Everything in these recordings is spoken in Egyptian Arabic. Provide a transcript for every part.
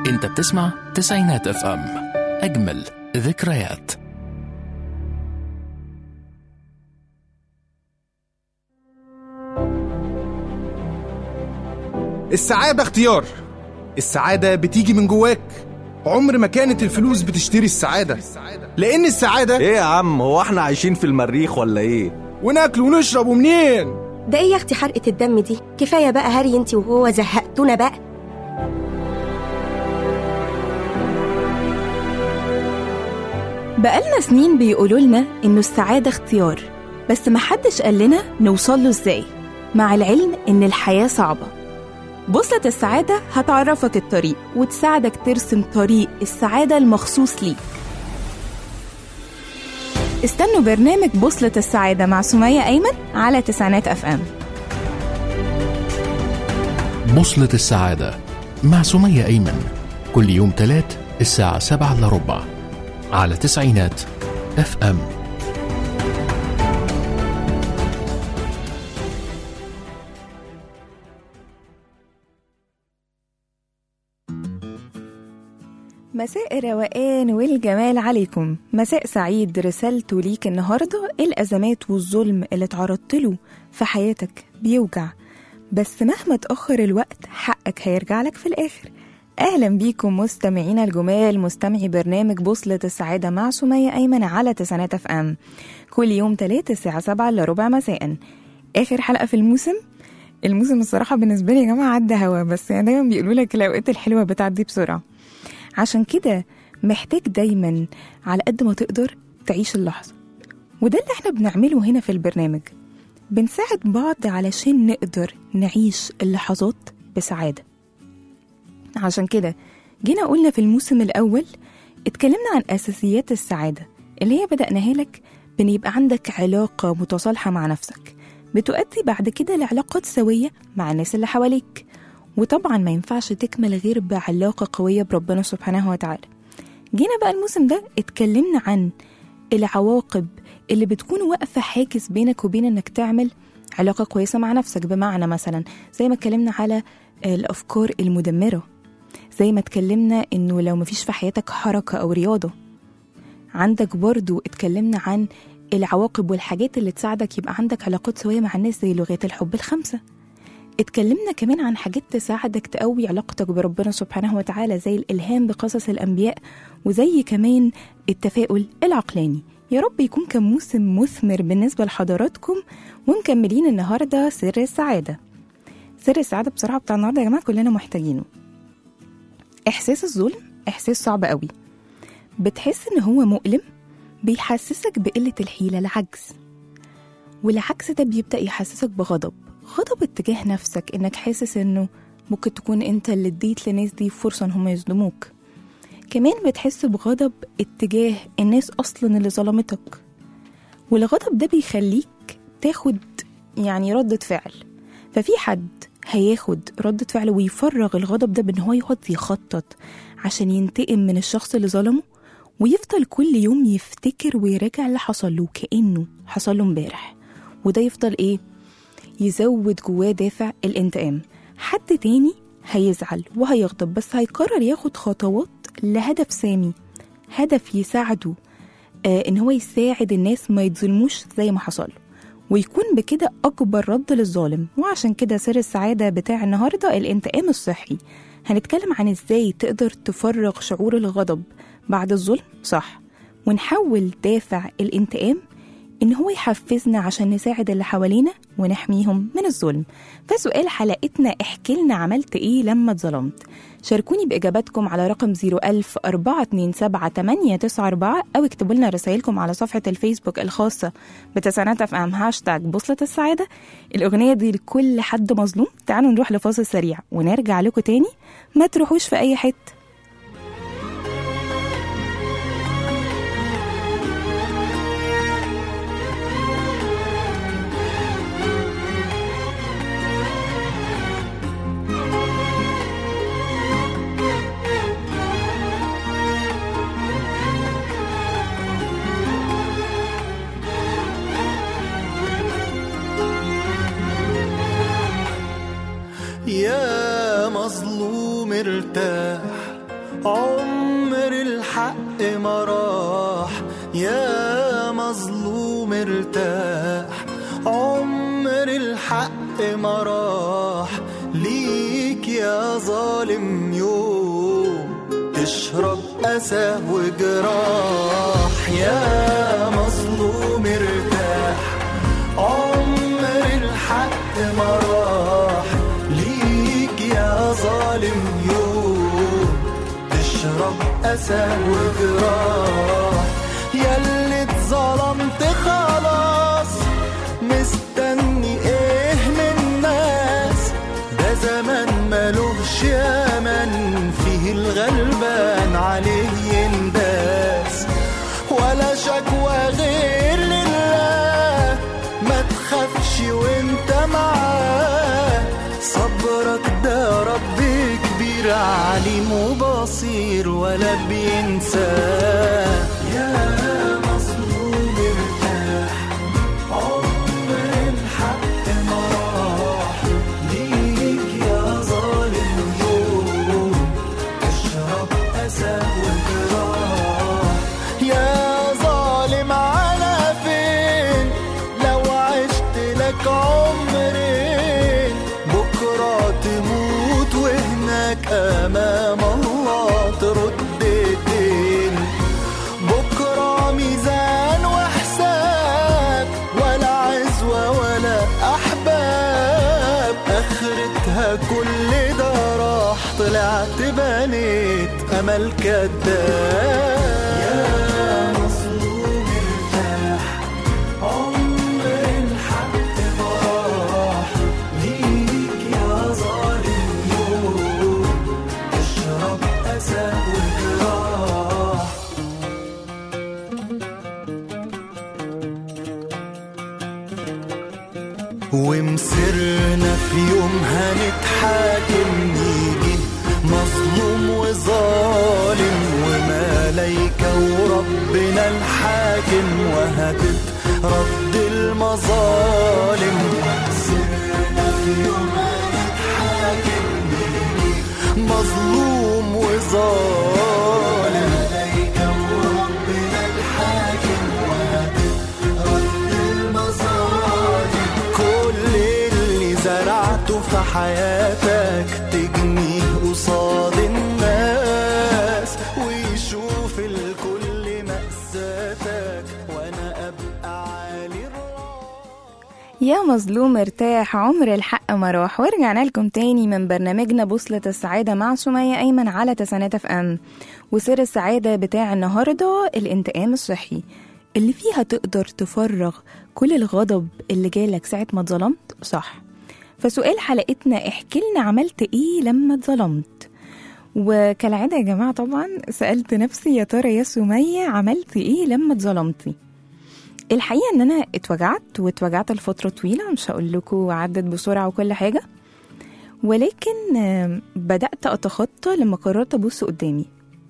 انت بتسمع تسعينات اف ام اجمل ذكريات السعادة اختيار السعادة بتيجي من جواك عمر ما كانت الفلوس بتشتري السعادة لأن السعادة ايه يا عم هو احنا عايشين في المريخ ولا ايه وناكل ونشرب ومنين ده ايه يا اختي حرقة الدم دي كفاية بقى هري انتي وهو زهقتونا بقى بقالنا سنين بيقولوا لنا إنه السعادة اختيار بس محدش قال لنا نوصل له إزاي مع العلم إن الحياة صعبة بوصلة السعادة هتعرفك الطريق وتساعدك ترسم طريق السعادة المخصوص ليك استنوا برنامج بوصلة السعادة مع سمية أيمن على تسعينات أف أم بوصلة السعادة مع سمية أيمن كل يوم تلات الساعة سبعة إلا ربع على تسعينات اف ام مساء الروقان والجمال عليكم مساء سعيد رسالته ليك النهاردة الأزمات والظلم اللي اتعرضت له في حياتك بيوجع بس مهما تأخر الوقت حقك هيرجع لك في الآخر أهلا بيكم مستمعينا الجمال مستمعي برنامج بوصلة السعادة مع سمية أيمن على تسعينات اف ام كل يوم تلاتة الساعة سبعة إلا ربع مساء آخر حلقة في الموسم الموسم الصراحة بالنسبة لي يا جماعة عدى هوا بس يعني دايما بيقولوا لك الأوقات الحلوة بتعدي بسرعة عشان كده محتاج دايما على قد ما تقدر تعيش اللحظة وده اللي احنا بنعمله هنا في البرنامج بنساعد بعض علشان نقدر نعيش اللحظات بسعادة عشان كده جينا قلنا في الموسم الأول اتكلمنا عن أساسيات السعادة اللي هي بدأناها لك بإن يبقى عندك علاقة متصالحة مع نفسك بتؤدي بعد كده لعلاقات سوية مع الناس اللي حواليك وطبعا ما ينفعش تكمل غير بعلاقة قوية بربنا سبحانه وتعالى جينا بقى الموسم ده اتكلمنا عن العواقب اللي بتكون واقفة حاجز بينك وبين انك تعمل علاقة كويسة مع نفسك بمعنى مثلا زي ما اتكلمنا على الأفكار المدمرة زي ما اتكلمنا انه لو مفيش في حياتك حركة أو رياضة عندك برضو اتكلمنا عن العواقب والحاجات اللي تساعدك يبقى عندك علاقات سوية مع الناس زي لغات الحب الخمسة اتكلمنا كمان عن حاجات تساعدك تقوي علاقتك بربنا سبحانه وتعالى زي الإلهام بقصص الأنبياء وزي كمان التفاؤل العقلاني يا رب يكون كان موسم مثمر بالنسبة لحضراتكم ومكملين النهاردة سر السعادة سر السعادة بصراحة بتاع النهاردة يا جماعة كلنا محتاجينه إحساس الظلم إحساس صعب قوي بتحس إن هو مؤلم بيحسسك بقلة الحيلة العجز والعكس ده بيبدأ يحسسك بغضب غضب اتجاه نفسك انك حاسس انه ممكن تكون انت اللي اديت للناس دي فرصة ان هم يظلموك كمان بتحس بغضب اتجاه الناس اصلا اللي ظلمتك والغضب ده بيخليك تاخد يعني ردة فعل ففي حد هياخد ردة فعل ويفرغ الغضب ده بان هو يقعد يخطط عشان ينتقم من الشخص اللي ظلمه ويفضل كل يوم يفتكر ويراجع اللي حصل له كأنه حصل له امبارح وده يفضل ايه يزود جواه دافع الانتقام حد تاني هيزعل وهيغضب بس هيقرر ياخد خطوات لهدف سامي هدف يساعده آه ان هو يساعد الناس ما يتظلموش زي ما حصل ويكون بكده اكبر رد للظالم وعشان كده سر السعاده بتاع النهارده الانتقام الصحي هنتكلم عن ازاي تقدر تفرغ شعور الغضب بعد الظلم صح ونحول دافع الانتقام إن هو يحفزنا عشان نساعد اللي حوالينا ونحميهم من الظلم فسؤال حلقتنا احكي لنا عملت إيه لما اتظلمت شاركوني بإجاباتكم على رقم 01000 427 أو اكتبوا لنا رسائلكم على صفحة الفيسبوك الخاصة بتسعينات اف ام هاشتاج بوصلة السعادة الأغنية دي لكل حد مظلوم تعالوا نروح لفاصل سريع ونرجع لكم تاني ما تروحوش في أي حتة يا مظلوم ارتاح عمر الحق ما راح يا مظلوم ارتاح عمر الحق ما راح ليك يا ظالم يوم تشرب أسى وجراح يا مظلوم ارتاح عمر الحق ما راح ليك يا ظالم يوم تشرب أسى وجراح ياللي اتظلمت خلاص مستني ايه من الناس ده زمان ملوش يمن فيه الغلبان عليه ينداس ولا شكوى غير لله ما تخافش وانت معاه صبرك ده رب كبير عليم وبصير ولا بينساه يا مظلوم ارتاح عمر الحق ما راح ليك يا ظالم يوم اشرب أسى وجراح يا ظالم على فين لو عشت لك عمرين بكرة تموت وهناك أمام الله ترد الدين بكرة ميزان وحساب ولا عزوة ولا أحباب آخرتها كل ده راح طلعت بنيت أمل كداب يا مظلوم ارتاح عمر الحق ما راح ليك يا ظالم يوم اشرب أسى وجراح ومسرنا في يوم هنتحاكم نيجي مظلوم وظالم وملايكة وربنا الحاكم وهتترد المظالم سرنا في يوم هنتحاكم نيجي مظلوم وظالم ملايكة وربنا الحاكم وهتترد المظالم كل اللي زرعته في حياتك تجنيه قصاد الناس ويشوف الكل مأساتك وانا ابقى عالي الراس يا مظلوم ارتاح عمر الحق ما راح ورجعنا لكم تاني من برنامجنا بوصلة السعادة مع سمية أيمن على تسعينات اف ام وسر السعادة بتاع النهاردة الانتقام الصحي اللي فيها تقدر تفرغ كل الغضب اللي جالك ساعة ما اتظلمت صح فسؤال حلقتنا احكي لنا عملت ايه لما اتظلمت وكالعادة يا جماعة طبعا سألت نفسي يا ترى يا سمية عملت ايه لما اتظلمتي الحقيقة ان انا اتوجعت واتوجعت لفترة طويلة مش هقول لكم عدت بسرعة وكل حاجة ولكن آم، بدأت أتخطى لما قررت أبص قدامي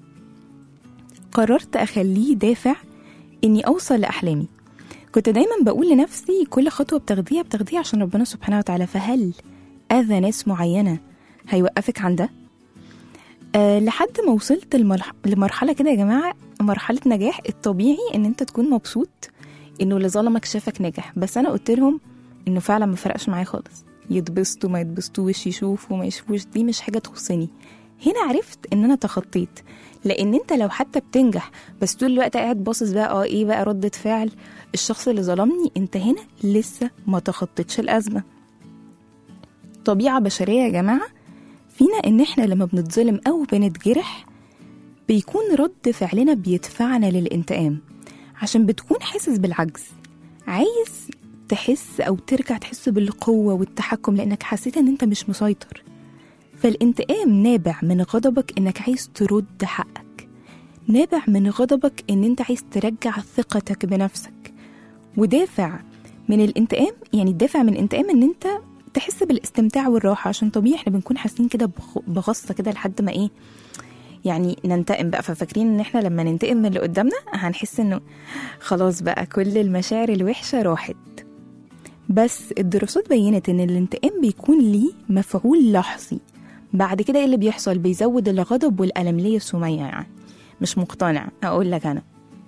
قررت أخليه دافع إني أوصل لأحلامي كنت دايما بقول لنفسي كل خطوة بتاخديها بتاخديها عشان ربنا سبحانه وتعالى فهل أذى ناس معينة هيوقفك عن ده؟ أه لحد ما وصلت لمرح- لمرحلة كده يا جماعة مرحلة نجاح الطبيعي إن أنت تكون مبسوط إنه اللي ظلمك شافك ناجح بس أنا قلت لهم إنه فعلا ما فرقش معايا خالص يتبسطوا ما يتبسطوش يشوفوا ما يشوفوش دي مش حاجة تخصني هنا عرفت ان انا تخطيت لان انت لو حتى بتنجح بس طول الوقت قاعد باصص بقى اه ايه بقى ردة فعل الشخص اللي ظلمني انت هنا لسه ما تخطيتش الازمة طبيعة بشرية يا جماعة فينا ان احنا لما بنتظلم او بنتجرح بيكون رد فعلنا بيدفعنا للانتقام عشان بتكون حاسس بالعجز عايز تحس او ترجع تحس بالقوة والتحكم لانك حسيت ان انت مش مسيطر فالانتقام نابع من غضبك انك عايز ترد حقك نابع من غضبك ان انت عايز ترجع ثقتك بنفسك ودافع من الانتقام يعني الدافع من الانتقام ان انت تحس بالاستمتاع والراحة عشان طبيعي احنا بنكون حاسين كده بغ- بغصة كده لحد ما ايه يعني ننتقم بقى ففاكرين ان احنا لما ننتقم من اللي قدامنا هنحس انه خلاص بقى كل المشاعر الوحشة راحت بس الدراسات بينت ان الانتقام بيكون ليه مفعول لحظي بعد كده ايه اللي بيحصل بيزود الغضب والألم ليه يا سمية يعني مش مقتنع اقول لك انا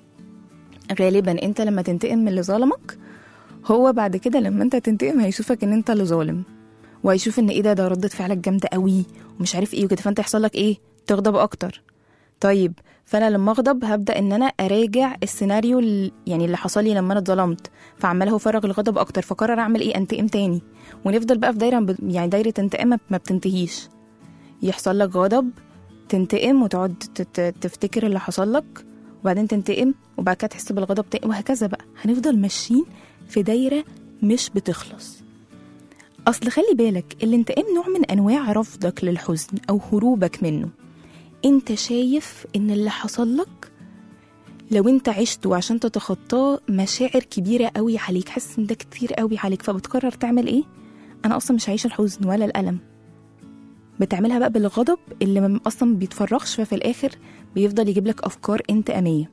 غالبا انت لما تنتقم من اللي ظلمك هو بعد كده لما انت تنتقم هيشوفك ان انت اللي ظالم وهيشوف ان ايه ده ده ردة فعلك جامدة قوي ومش عارف ايه وكده فانت يحصل لك ايه تغضب اكتر طيب فانا لما اغضب هبدا ان انا اراجع السيناريو ال- يعني اللي حصل لي لما انا اتظلمت فعمال هو فرغ الغضب اكتر فقرر اعمل ايه انتقم تاني ونفضل بقى في دايره ب- يعني دايره انتقام ما- ما بتنتهيش يحصل لك غضب تنتقم وتقعد ت- ت- تفتكر اللي حصل لك وبعدين تنتقم وبعد كده تحس بالغضب تاني وهكذا بقى هنفضل ماشيين في دايره مش بتخلص اصل خلي بالك الانتقام نوع من انواع رفضك للحزن او هروبك منه انت شايف ان اللي حصل لك لو انت عشته عشان تتخطاه مشاعر كبيرة قوي عليك حاسس ان ده كتير قوي عليك فبتقرر تعمل ايه انا اصلا مش هعيش الحزن ولا الألم بتعملها بقى بالغضب اللي م- اصلا ما بيتفرغش ففي الاخر بيفضل يجيب لك افكار انتقامية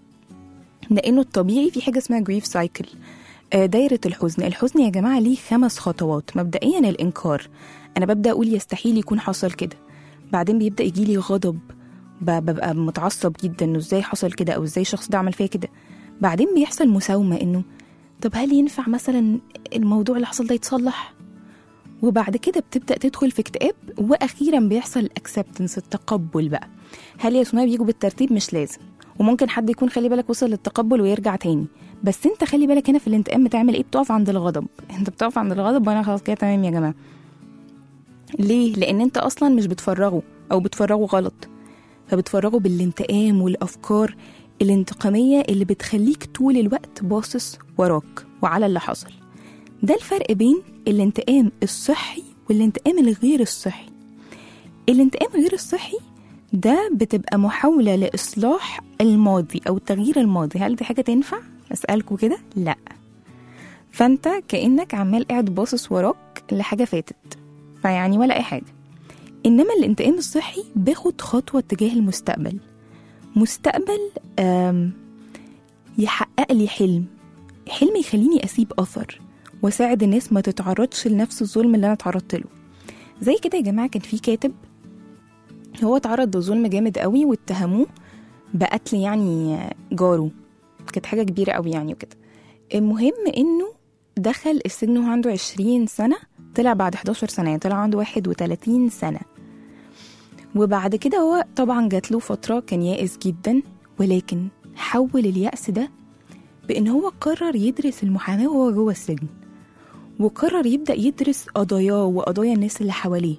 لانه الطبيعي في حاجة اسمها جريف سايكل دايرة الحزن الحزن يا جماعة ليه خمس خطوات مبدئيا الإنكار أنا ببدأ أقول يستحيل يكون حصل كده بعدين بيبدأ يجيلي غضب ب- ببقى متعصب جدا انه ازاي حصل كده او ازاي الشخص ده عمل فيا كده بعدين بيحصل مساومة انه طب هل ينفع مثلا الموضوع اللي حصل ده يتصلح وبعد كده بتبدأ تدخل في اكتئاب واخيرا بيحصل الاكسبتنس التقبل بقى هل يا سمية بيجوا بالترتيب مش لازم وممكن حد يكون خلي بالك وصل للتقبل ويرجع تاني بس انت خلي بالك هنا في الانتقام بتعمل ايه بتقف عند الغضب انت بتقف عند الغضب وانا خلاص كده تمام يا جماعه ليه لان انت اصلا مش بتفرغه او بتفرغه غلط فبتفرغه بالانتقام والافكار الانتقاميه اللي بتخليك طول الوقت باصص وراك وعلى اللي حصل ده الفرق بين الانتقام الصحي والانتقام الغير الصحي الانتقام غير الصحي ده بتبقى محاولة لإصلاح الماضي أو تغيير الماضي هل دي حاجة تنفع؟ أسألكوا كده؟ لأ فأنت كأنك عمال قاعد باصص وراك لحاجة فاتت فيعني ولا أي حاجة إنما الانتقام الصحي باخد خطوة تجاه المستقبل مستقبل آم، يحقق لي حلم حلم يخليني أسيب أثر وأساعد الناس ما تتعرضش لنفس الظلم اللي أنا اتعرضت له زي كده يا جماعة كان في كاتب هو اتعرض لظلم جامد قوي واتهموه بقتل يعني جاره كانت حاجة كبيرة قوي يعني وكده المهم انه دخل السجن وهو عنده 20 سنة طلع بعد 11 سنة يعني طلع عنده 31 سنة وبعد كده هو طبعا جات له فترة كان يائس جدا ولكن حول اليأس ده بإن هو قرر يدرس المحاماة وهو جوه السجن وقرر يبدأ يدرس قضاياه وقضايا الناس اللي حواليه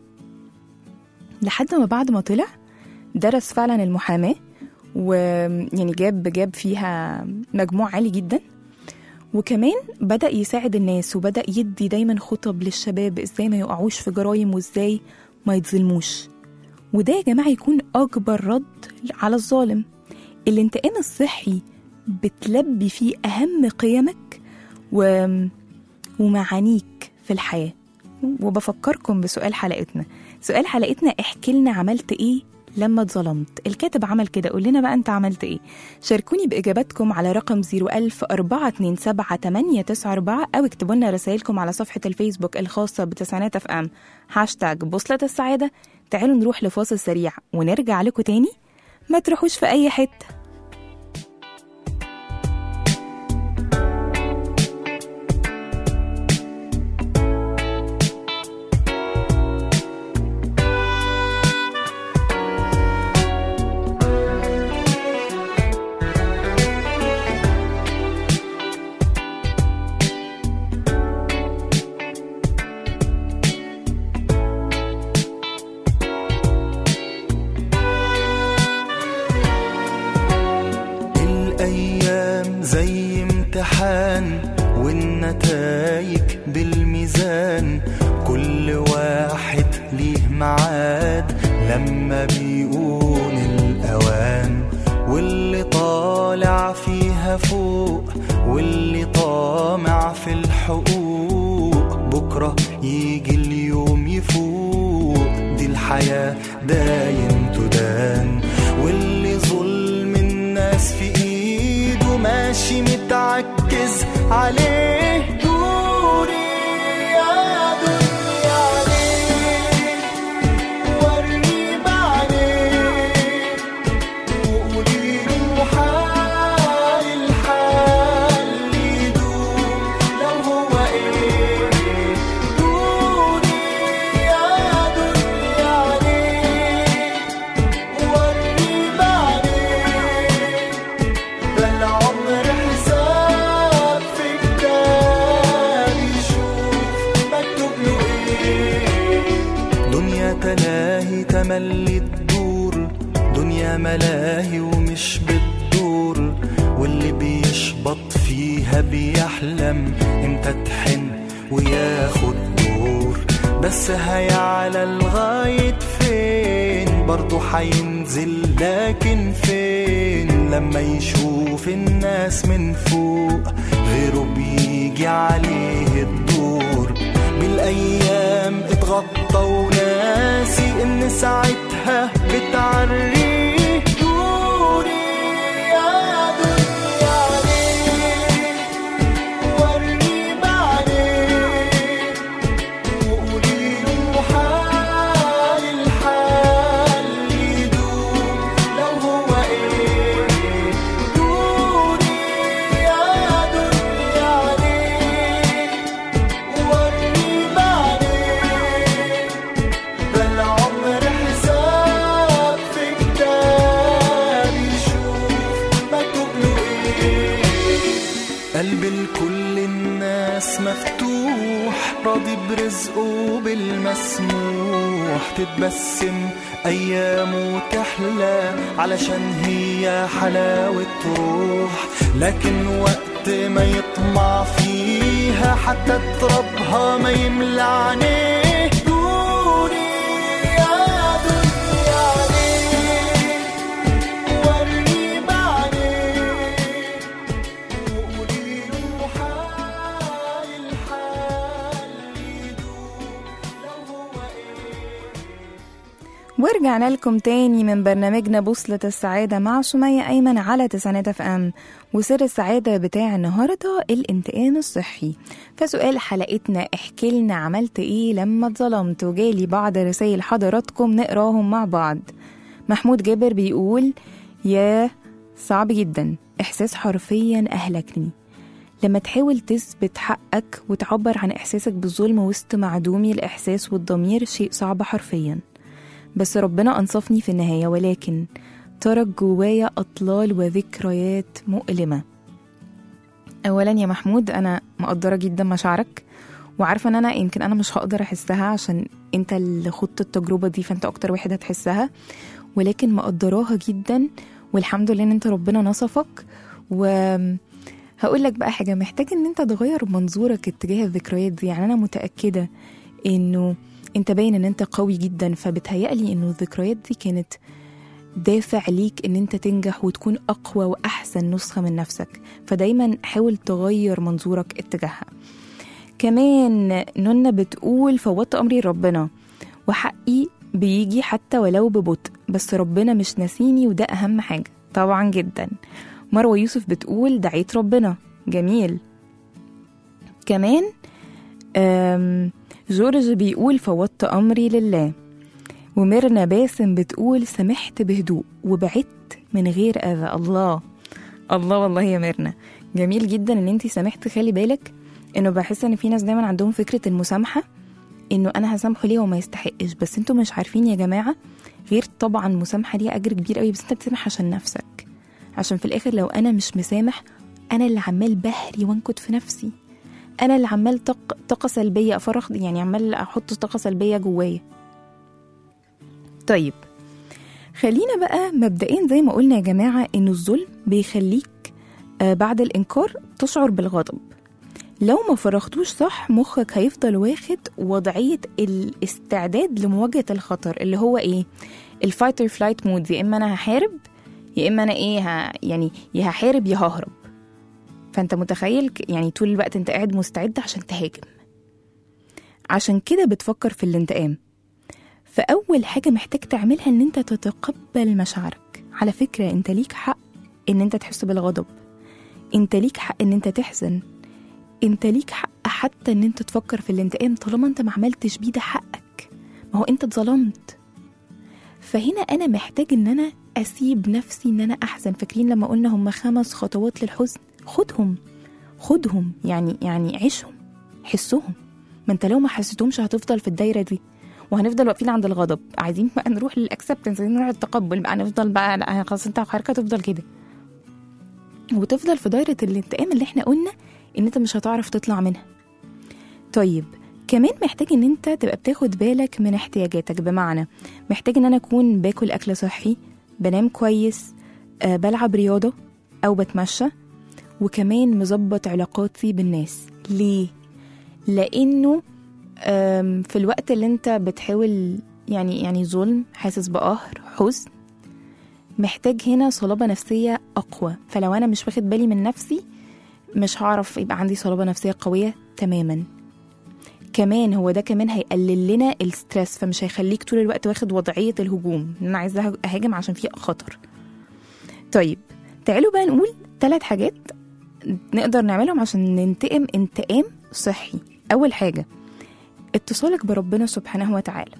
لحد ما بعد ما طلع درس فعلا المحاماة ويعني جاب جاب فيها مجموع عالي جدا وكمان بدأ يساعد الناس وبدأ يدي دايما خطب للشباب ازاي ما يقعوش في جرايم وازاي ما يتظلموش وده يا جماعة يكون أكبر رد على الظالم الانتقام الصحي بتلبي فيه أهم قيمك و... ومعانيك في الحياة وبفكركم بسؤال حلقتنا سؤال حلقتنا احكي لنا عملت ايه لما اتظلمت الكاتب عمل كده قول لنا بقى انت عملت ايه شاركوني باجاباتكم على رقم 01000 427 او اكتبوا لنا رسائلكم على صفحه الفيسبوك الخاصه بتسعينات اف ام هاشتاج بوصله السعاده تعالوا نروح لفاصل سريع ونرجع لكم تاني ما تروحوش في اي حته الأيام زي امتحان والنتايج بالميزان كل واحد ليه معاد لما بيقول الأوان واللي طالع فيها فوق واللي طامع في الحقوق بكرة يجي اليوم يفوق دي الحياة داين تدان واللي ظلم الناس في ايده ماشي متعكز عليه دوري يا دنيا عليه تملي تدور دنيا ملاهي ومش بتدور واللي بيشبط فيها بيحلم امتى تحن وياخد دور بس هيعلى لغاية فين برضه حينزل لكن فين لما يشوف الناس من فوق غيره بيجي عليه الدور بالايام اتغطى وناسي ان ساعتها بتعريه دوري يا دنيا عليك ورني بعدين وقولي له حال الحال يدوم لو هو ايه دوري يا دنيا عليك ورني بعدين ده العمر حساب في كتاب يشوف مكتوب له ايه قلب لكل الناس مفتوح راضي برزقه بالمسموح تتبسم أيامه تحلى علشان هي حلاوة روح لكن وقت ما يطمع فيها حتى ترابها ما يملى عينيه دوري يا دنيا عليك ورني بعدين وقولي له حال الحال يدوم لو هو ايه ورجعنا لكم تاني من برنامجنا بوصلة السعادة مع سمية أيمن على تسعينات اف ام وسر السعادة بتاع النهاردة الانتقام الصحي فسؤال حلقتنا احكي لنا عملت ايه لما اتظلمت وجالي بعض رسائل حضراتكم نقراهم مع بعض محمود جابر بيقول يا صعب جدا إحساس حرفيا أهلكني لما تحاول تثبت حقك وتعبر عن إحساسك بالظلم وسط معدومي الإحساس والضمير شيء صعب حرفيا بس ربنا أنصفني في النهاية ولكن ترك جوايا أطلال وذكريات مؤلمة أولا يا محمود أنا مقدرة جدا مشاعرك وعارفة إن أنا يمكن أنا مش هقدر أحسها عشان أنت اللي خضت التجربة دي فأنت أكتر واحد هتحسها ولكن مقدراها جدا والحمد لله إن أنت ربنا نصفك و هقول لك بقى حاجة محتاج إن أنت تغير منظورك اتجاه الذكريات دي يعني أنا متأكدة إنه أنت باين إن أنت قوي جدا فبتهيألي إنه الذكريات دي كانت دافع ليك ان انت تنجح وتكون اقوى واحسن نسخه من نفسك فدايما حاول تغير منظورك اتجاهها كمان نونا بتقول فوضت امري لربنا وحقي بيجي حتى ولو ببطء بس ربنا مش ناسيني وده اهم حاجه طبعا جدا مروه يوسف بتقول دعيت ربنا جميل كمان أم، جورج بيقول فوضت امري لله وميرنا باسم بتقول سمحت بهدوء وبعدت من غير اذى الله الله والله يا ميرنا جميل جدا ان انت سامحتي خلي بالك انه بحس ان في ناس دايما عندهم فكره المسامحه انه انا هسامحه ليه وما يستحقش بس انتوا مش عارفين يا جماعه غير طبعا مسامحه ليها اجر كبير قوي بس انت بتسامح عشان نفسك عشان في الاخر لو انا مش مسامح انا اللي عمال بهري وانكد في نفسي انا اللي عمال طاق- طاقه سلبيه افرغ يعني عمال احط طاقه سلبيه جوايا طيب خلينا بقى مبدئيا زي ما قلنا يا جماعة إن الظلم بيخليك آه، بعد الإنكار تشعر بالغضب لو ما فرغتوش صح مخك هيفضل واخد وضعية الاستعداد لمواجهة الخطر اللي هو إيه الفايت اور فلايت مود يا إما أنا هحارب يا إما أنا إيه ه... يعني يا هحارب يا ههرب فأنت متخيل ك- يعني طول الوقت أنت قاعد مستعد عشان تهاجم عشان كده بتفكر في الانتقام فأول حاجة محتاج تعملها إن أنت تتقبل مشاعرك على فكرة أنت ليك حق إن أنت تحس بالغضب أنت ليك حق إن أنت تحزن أنت ليك حق حتى إن أنت تفكر في الانتقام طالما أنت ما عملتش بيه ده حقك ما هو أنت اتظلمت فهنا أنا محتاج إن أنا أسيب نفسي إن أنا أحزن فاكرين لما قلنا هم خمس خطوات للحزن خدهم خدهم يعني يعني عيشهم حسهم ما انت لو ما حسيتهمش هتفضل في الدايره دي وهنفضل واقفين عند الغضب عايزين بقى نروح للاكسبتنس عايزين نروح للتقبل بقى نفضل بقى لا خلاص انت حركه تفضل كده وتفضل في دايره الانتقام اللي احنا قلنا ان انت مش هتعرف تطلع منها طيب كمان محتاج ان انت تبقى بتاخد بالك من احتياجاتك بمعنى محتاج ان انا اكون باكل اكل صحي بنام كويس آه بلعب رياضه او بتمشى وكمان مظبط علاقاتي بالناس ليه لانه آم، في الوقت اللي انت بتحاول يعني يعني ظلم حاسس بقهر حزن محتاج هنا صلابة نفسية أقوى فلو أنا مش واخد بالي من نفسي مش هعرف يبقى عندي صلابة نفسية قوية تماما كمان هو ده كمان هيقلل لنا الستريس فمش هيخليك طول الوقت واخد وضعية الهجوم إن أنا عايزة أهاجم عشان في خطر طيب تعالوا بقى نقول ثلاث حاجات نقدر نعملهم عشان ننتقم انتقام صحي أول حاجة اتصالك بربنا سبحانه وتعالى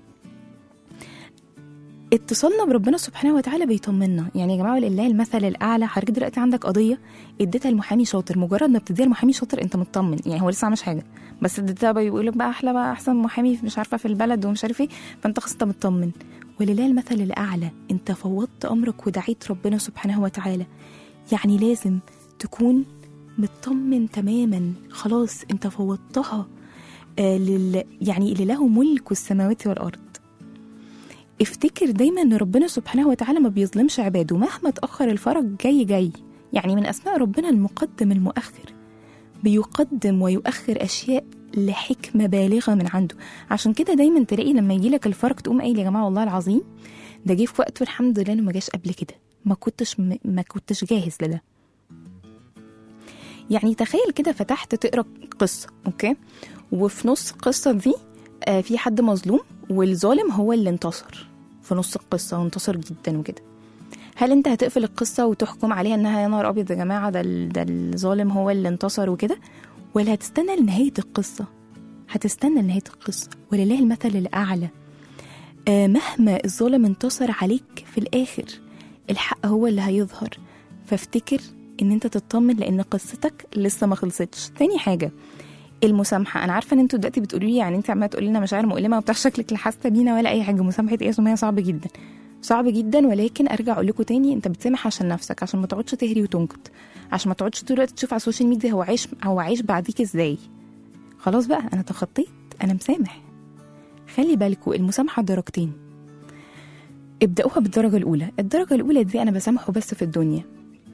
اتصالنا بربنا سبحانه وتعالى بيطمنا يعني يا جماعه لله المثل الاعلى حضرتك دلوقتي عندك قضيه اديتها المحامي شاطر مجرد ما بتديها المحامي شاطر انت مطمن يعني هو لسه عملش حاجه بس اديتها بيقول لك بقى احلى بقى احسن محامي مش عارفه في البلد ومش عارف ايه فانت خلاص انت مطمن ولله المثل الاعلى انت فوضت امرك ودعيت ربنا سبحانه وتعالى يعني لازم تكون مطمن تماما خلاص انت فوضتها آه لل يعني اللي له ملك السماوات والارض افتكر دايما ان ربنا سبحانه وتعالى ما بيظلمش عباده مهما اتاخر الفرج جاي جاي يعني من اسماء ربنا المقدم المؤخر بيقدم ويؤخر اشياء لحكمه بالغه من عنده عشان كده دايما تلاقي لما يجي لك الفرج تقوم قايل يا جماعه والله العظيم ده جه في وقته الحمد لله انه ما جاش قبل كده ما كنتش ما كنتش جاهز لده يعني تخيل كده فتحت تقرا قصه اوكي وفي نص القصه دي آه في حد مظلوم والظالم هو اللي انتصر في نص القصه وانتصر جدا وكده هل انت هتقفل القصه وتحكم عليها انها يا نهار ابيض يا جماعه ده ال- ده الظالم هو اللي انتصر وكده ولا هتستنى لنهايه القصه هتستنى لنهايه القصه ولله المثل الاعلى آه مهما الظالم انتصر عليك في الاخر الحق هو اللي هيظهر فافتكر ان انت تطمن لان قصتك لسه ما خلصتش تاني حاجه المسامحه انا عارفه ان انتوا دلوقتي بتقولوا لي يعني انت عماله تقولي لنا مشاعر مؤلمه وبتاع شكلك لا حاسه بينا ولا اي حاجه مسامحه ايه يا سميه صعب جدا صعب جدا ولكن ارجع اقول لكم تاني انت بتسامح عشان نفسك عشان ما تقعدش تهري وتنكت عشان ما تقعدش طول الوقت تشوف على السوشيال ميديا هو عايش هو عايش بعديك ازاي خلاص بقى انا تخطيت انا مسامح خلي بالكوا المسامحه درجتين ابدأوها بالدرجة الأولى الدرجة الأولى دي أنا بسامحه بس في الدنيا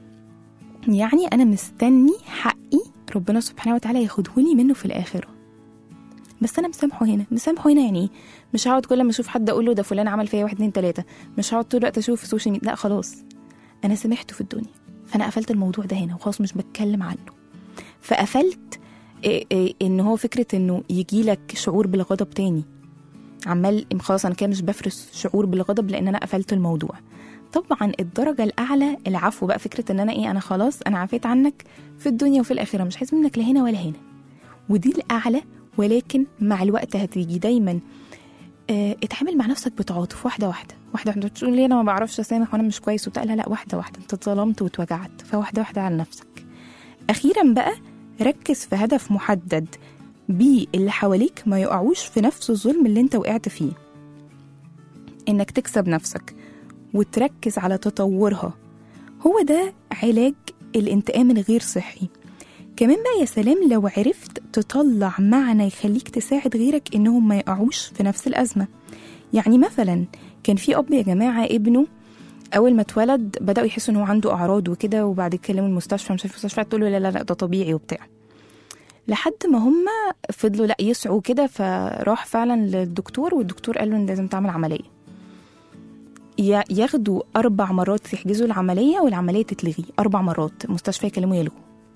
يعني أنا مستني حقي ربنا سبحانه وتعالى ياخدهولي منه في الآخرة بس أنا مسامحه هنا مسامحه هنا يعني إيه؟ مش هقعد كل ما أشوف حد أقول له ده فلان عمل فيا واحد اتنين تلاتة مش هقعد طول الوقت أشوف في السوشيال ميديا لا خلاص أنا سامحته في الدنيا فأنا قفلت الموضوع ده هنا وخلاص مش بتكلم عنه فقفلت إيه إيه إن هو فكرة إنه يجيلك شعور بالغضب تاني عمال خلاص انا كده مش بفرز شعور بالغضب لان انا قفلت الموضوع طبعا الدرجة الأعلى العفو بقى فكرة إن أنا إيه أنا خلاص أنا عفيت عنك في الدنيا وفي الآخرة مش عايز منك لا هنا ولا هنا ودي الأعلى ولكن مع الوقت هتيجي دايما اه اتعامل مع نفسك بتعاطف واحدة واحدة واحدة واحدة تقول لي أنا ما بعرفش أسامح وأنا مش كويس وبتاع لا لا واحدة واحدة أنت اتظلمت واتوجعت فواحدة واحدة على نفسك أخيرا بقى ركز في هدف محدد بيه اللي حواليك ما يقعوش في نفس الظلم اللي انت وقعت فيه انك تكسب نفسك وتركز على تطورها هو ده علاج الانتقام الغير صحي كمان بقى يا سلام لو عرفت تطلع معنى يخليك تساعد غيرك انهم ما يقعوش في نفس الازمه يعني مثلا كان في اب يا جماعه ابنه اول ما اتولد بداوا يحسوا ان هو عنده اعراض وكده وبعد كده كلموا المستشفى مش عارف المستشفى تقول له لا لا لا ده طبيعي وبتاع لحد ما هم فضلوا لا يسعوا كده فراح فعلا للدكتور والدكتور قال له ان لازم تعمل عمليه ي- ياخدوا اربع مرات يحجزوا العمليه والعمليه تتلغي اربع مرات المستشفى يكلموا يلغوا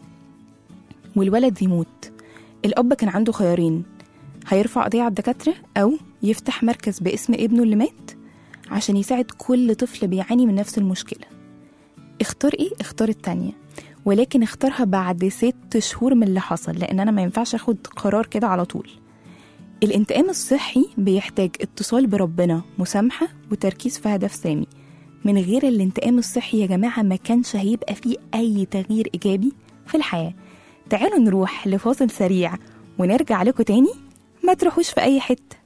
والولد يموت الاب كان عنده خيارين هيرفع قضيه على الدكاتره او يفتح مركز باسم ابنه اللي مات عشان يساعد كل طفل بيعاني من نفس المشكله اختار ايه اختار التانية ولكن اختارها بعد ست شهور من اللي حصل لان انا ما ينفعش اخد قرار كده على طول الانتقام الصحي بيحتاج اتصال بربنا مسامحة وتركيز في هدف سامي من غير الانتقام الصحي يا جماعة ما كانش هيبقى فيه أي تغيير إيجابي في الحياة تعالوا نروح لفاصل سريع ونرجع لكم تاني ما تروحوش في أي حتة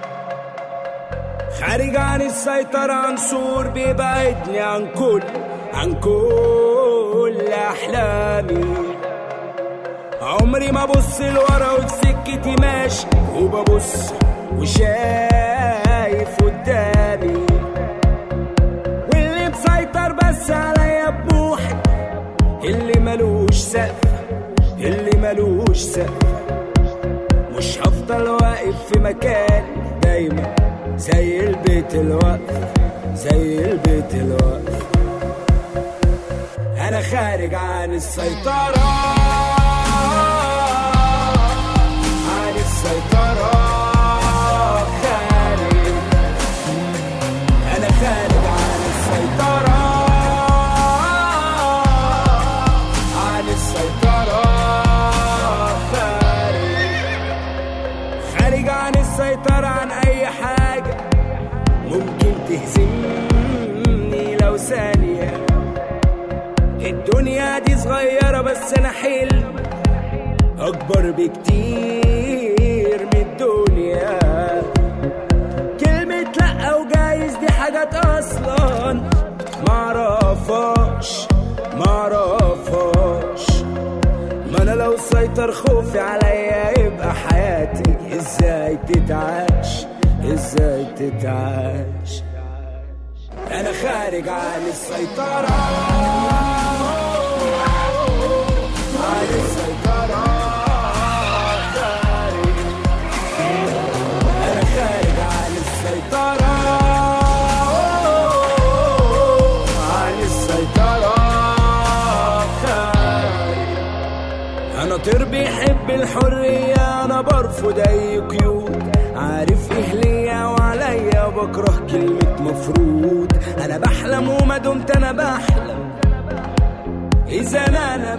خارج عن السيطرة عنصر بيبعدني عن كل عن كل أحلامي عمري ما بص لورا وفي سكتي ماشي وببص وشايف قدامي واللي مسيطر بس عليا بروحي اللي ملوش سقف اللي ملوش سقف مش هفضل واقف في مكان دايما زي البيت الوقف زي البيت الوقف انا خارج عن السيطرة عن السيطرة خارج انا خارج عن السيطرة عن السيطرة خارج خارج عن السيطرة عن أي حاجة ممكن تهزمني لو ثانية الدنيا دي صغيرة بس أنا حلم أكبر بكتير من الدنيا كلمة لأ وجايز دي حاجات أصلا معرفهاش معرفهاش ما انا لو سيطر خوفي عليا يبقى حياتي ازاي تتعاش ازاي تتعاش انا خارج عن السيطرة عن السيطرة خارج انا خارج عن السيطرة عن السيطرة خارج انا طير بيحب الحرية انا برفض اي قيود عارف ايه ليا وعليا بكره كلمة مفروض انا بحلم وما دمت انا بحلم اذا انا انا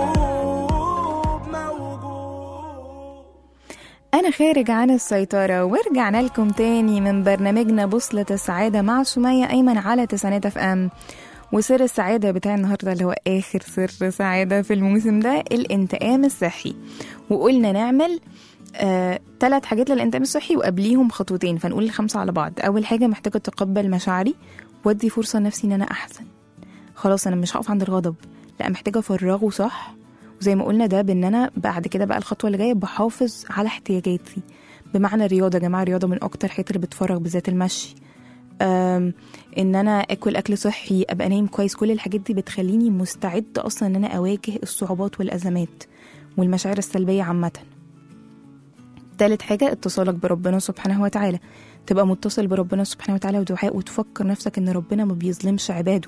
موجود موجود أنا خارج عن السيطرة ورجعنا لكم تاني من برنامجنا بوصلة السعادة مع سمية أيمن على تسعينات اف ام وسر السعادة بتاع النهاردة اللي هو آخر سر سعادة في الموسم ده الانتقام الصحي وقلنا نعمل آه، ثلاث حاجات للانتقام الصحي وقبليهم خطوتين فنقول الخمسة على بعض أول حاجة محتاجة أتقبل مشاعري وأدي فرصة لنفسي إن أنا أحسن خلاص أنا مش هقف عند الغضب لا محتاجة أفرغه صح وزي ما قلنا ده بان انا بعد كده بقى الخطوه اللي جايه بحافظ على احتياجاتي بمعنى الرياضه يا جماعه الرياضه من اكتر الحاجات اللي بتفرغ بالذات المشي أم، ان انا اكل اكل صحي ابقى نايم كويس كل الحاجات دي بتخليني مستعد اصلا ان انا اواجه الصعوبات والازمات والمشاعر السلبيه عامه تالت حاجة اتصالك بربنا سبحانه وتعالى تبقى متصل بربنا سبحانه وتعالى ودعاء وتفكر نفسك ان ربنا ما بيظلمش عباده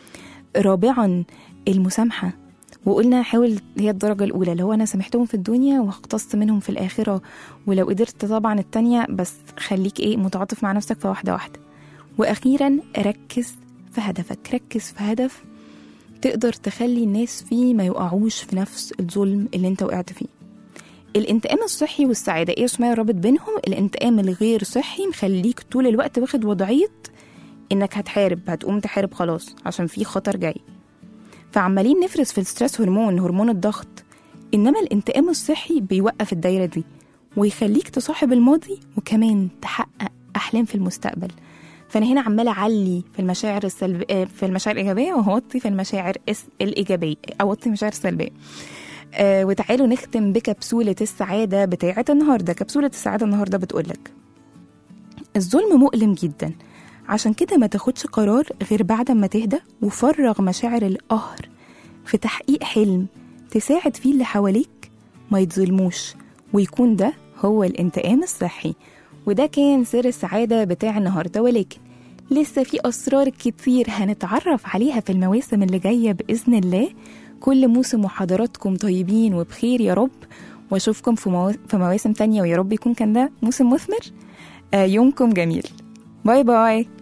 رابعا المسامحة وقلنا حاول هي الدرجة الأولى اللي هو أنا سامحتهم في الدنيا واختصت منهم في الآخرة ولو قدرت طبعا التانية بس خليك إيه متعاطف مع نفسك في واحدة واحدة وأخيرا ركز في هدفك ركز في هدف تقدر تخلي الناس فيه ما يقعوش في نفس الظلم اللي انت وقعت فيه الانتقام الصحي والسعادة ايه اسمها رابط بينهم الانتقام الغير صحي مخليك طول الوقت واخد وضعية انك هتحارب هتقوم تحارب خلاص عشان في خطر جاي فعمالين نفرز في الستريس هرمون هرمون الضغط انما الانتقام الصحي بيوقف الدايره دي ويخليك تصاحب الماضي وكمان تحقق احلام في المستقبل فانا هنا عماله اعلي في المشاعر السلب آه، في المشاعر الايجابيه وهوطي في المشاعر الس- الايجابيه اوطي المشاعر السلبيه آه وتعالوا نختم بكبسوله السعاده بتاعه النهارده كبسوله السعاده النهارده بتقولك الظلم مؤلم جدا عشان كده ما تاخدش قرار غير بعد ما تهدى وفرغ مشاعر القهر في تحقيق حلم تساعد فيه اللي حواليك ما يتظلموش ويكون ده هو الانتقام الصحي وده كان سر السعادة بتاع النهاردة ولكن لسه في أسرار كتير هنتعرف عليها في المواسم اللي جاية بإذن الله كل موسم وحضراتكم طيبين وبخير يا رب واشوفكم في, مو... في مواسم تانية ويا رب يكون كان ده موسم مثمر آه يومكم جميل باي باي